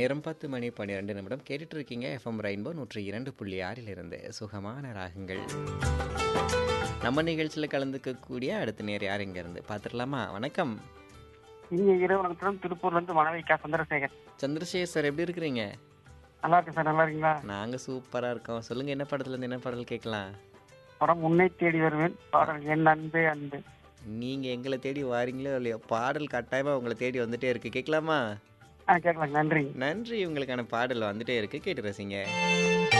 நேரம் பத்து மணி பன்னிரெண்டு நிமிடம் கேட்டுட்டு இருக்கீங்க எஃப்எம் ரெயின்போ நூற்றி இரண்டு புள்ளி ஆறிலிருந்து சுகமான ராகங்கள் நம்ம நிகழ்ச்சியில் கலந்துக்கக்கூடிய அடுத்த நேர் யார் இங்க இருந்து பார்த்துடலாமா வணக்கம் இங்க இரவு வணக்கம் திருப்பூர்ல இருந்து மனைவிக்கா சந்திரசேகர் சந்திரசேகர் சார் எப்படி இருக்கிறீங்க நல்லா இருக்கு சார் நல்லா இருக்கீங்களா நாங்க சூப்பரா இருக்கோம் சொல்லுங்க என்ன படத்துல இருந்து என்ன பாடல் கேட்கலாம் படம் உன்னை தேடி வருவேன் பாடல் என் அன்பே அன்பு நீங்க எங்களை தேடி வாரீங்களோ இல்லையோ பாடல் கட்டாயமா உங்களை தேடி வந்துட்டே இருக்கு கேட்கலாமா ஆ கேட்கலாம் நன்றி நன்றி உங்களுக்கான பாடல் வந்துட்டே இருக்கு கேட்டு ரசிங்க